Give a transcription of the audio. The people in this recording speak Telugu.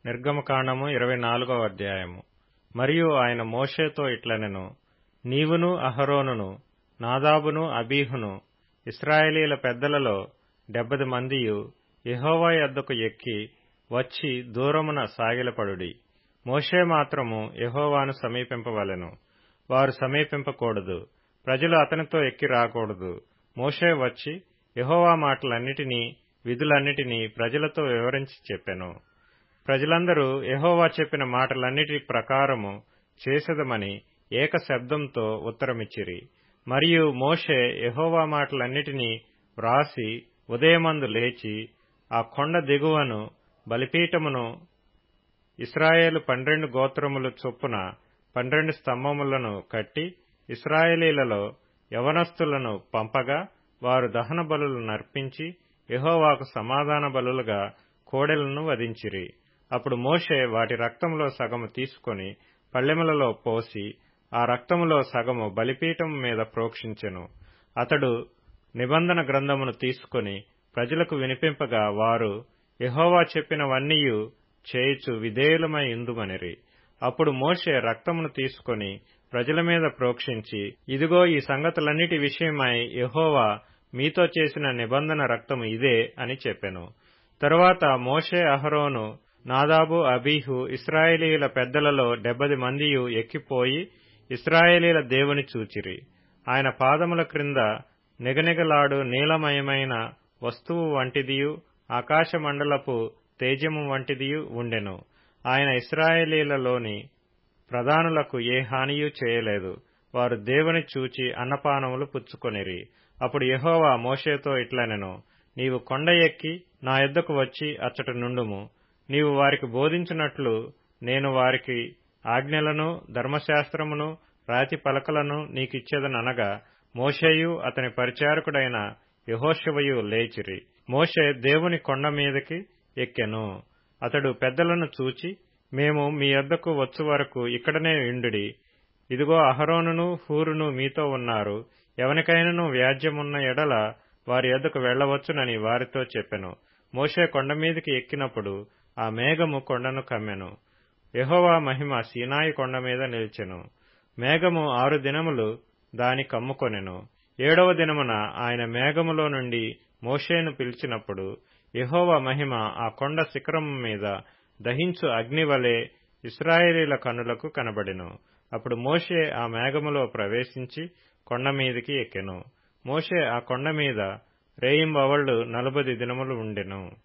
నిర్గమకాండము ఇరవై నాలుగవ అధ్యాయము మరియు ఆయన మోషేతో ఇట్లనెను నీవును అహరోనును నాదాబును అబీహును ఇస్రాయేలీల పెద్దలలో డెబ్బది మందియు యెహోవా యొద్దకు ఎక్కి వచ్చి దూరమున సాగిలపడుడి మోషే మాత్రము యెహోవాను సమీపింపవలెను వారు సమీపింపకూడదు ప్రజలు అతనితో ఎక్కి రాకూడదు మోషే వచ్చి యెహోవా మాటలన్నిటినీ విధులన్నిటినీ ప్రజలతో వివరించి చెప్పెను ప్రజలందరూ యెహోవా చెప్పిన మాటలన్నిటి ప్రకారము చేసెదమని ఏక శబ్దంతో ఉత్తరమిచ్చిరి మరియు మోషే యెహోవా మాటలన్నిటినీ వ్రాసి ఉదయమందు లేచి ఆ కొండ దిగువను బలిపీఠమును ఇస్రాయేలు పన్నెండు గోత్రములు చొప్పున పన్నెండు స్తంభములను కట్టి ఇస్రాయేలీలలో యవనస్తులను పంపగా వారు దహన బలులు నర్పించి యెహోవాకు సమాధాన బలులుగా కోడెలను వధించిరి అప్పుడు మోషే వాటి రక్తములో సగము తీసుకొని పళ్ళెములలో పోసి ఆ రక్తములో సగము బలిపీఠం మీద ప్రోక్షించెను అతడు నిబంధన గ్రంథమును తీసుకొని ప్రజలకు వినిపింపగా వారు యెహోవా చెప్పినవన్నీయు చేయుచు విధేయులమై ఇందుమనిరి అప్పుడు మోషే రక్తమును తీసుకొని ప్రజల మీద ప్రోక్షించి ఇదిగో ఈ సంగతులన్నిటి విషయమై యెహోవా మీతో చేసిన నిబంధన రక్తము ఇదే అని చెప్పెను తరువాత మోషే అహరోను నాదాబు అబీహు ఇస్రాయేలీల పెద్దలలో డెబ్బది మందియు ఎక్కిపోయి ఇస్రాయేలీల దేవుని చూచిరి ఆయన పాదముల క్రింద నిగనిగలాడు నీలమయమైన వస్తువు వంటిదియు ఆకాశమండలపు తేజము వంటిదియు ఉండెను ఆయన ఇస్రాయేలీలలోని ప్రధానులకు ఏ హానియూ చేయలేదు వారు దేవుని చూచి అన్నపానములు పుచ్చుకొనిరి అప్పుడు యెహోవా మోషేతో ఇట్లనెను నీవు కొండ ఎక్కి నా యొద్దకు వచ్చి అచ్చట నుండుము నీవు వారికి బోధించినట్లు నేను వారికి ఆజ్ఞలను ధర్మశాస్త్రమును రాతి పలకలను నీకిచ్చేదనగా మోషేయు అతని పరిచారకుడైన యహోశివయు లేచిరి మోషే దేవుని కొండ మీదకి ఎక్కెను అతడు పెద్దలను చూచి మేము మీ యొద్దకు వచ్చు వరకు ఇక్కడనే ఇండుడి ఇదిగో అహరోనును హూరును మీతో ఉన్నారు ఎవనికైనను వ్యాజ్యమున్న ఎడల వారి యొద్దకు వెళ్లవచ్చునని వారితో చెప్పెను మోషే కొండ మీదికి ఎక్కినప్పుడు ఆ మేఘము కొండను కమ్మెను యహోవా మహిమ సీనాయి కొండ మీద నిలిచెను మేఘము ఆరు దినములు దాని కమ్ముకొనెను ఏడవ దినమున ఆయన మేఘములో నుండి మోషేను పిలిచినప్పుడు యహోవా మహిమ ఆ కొండ శిఖరము మీద దహించు అగ్నివలే ఇస్రాయేలీల కనులకు కనబడెను అప్పుడు మోషే ఆ మేఘములో ప్రవేశించి కొండ మీదికి ఎక్కెను మోషే ఆ కొండ మీద రేయింబవళ్లు నలుబది దినములు ఉండెను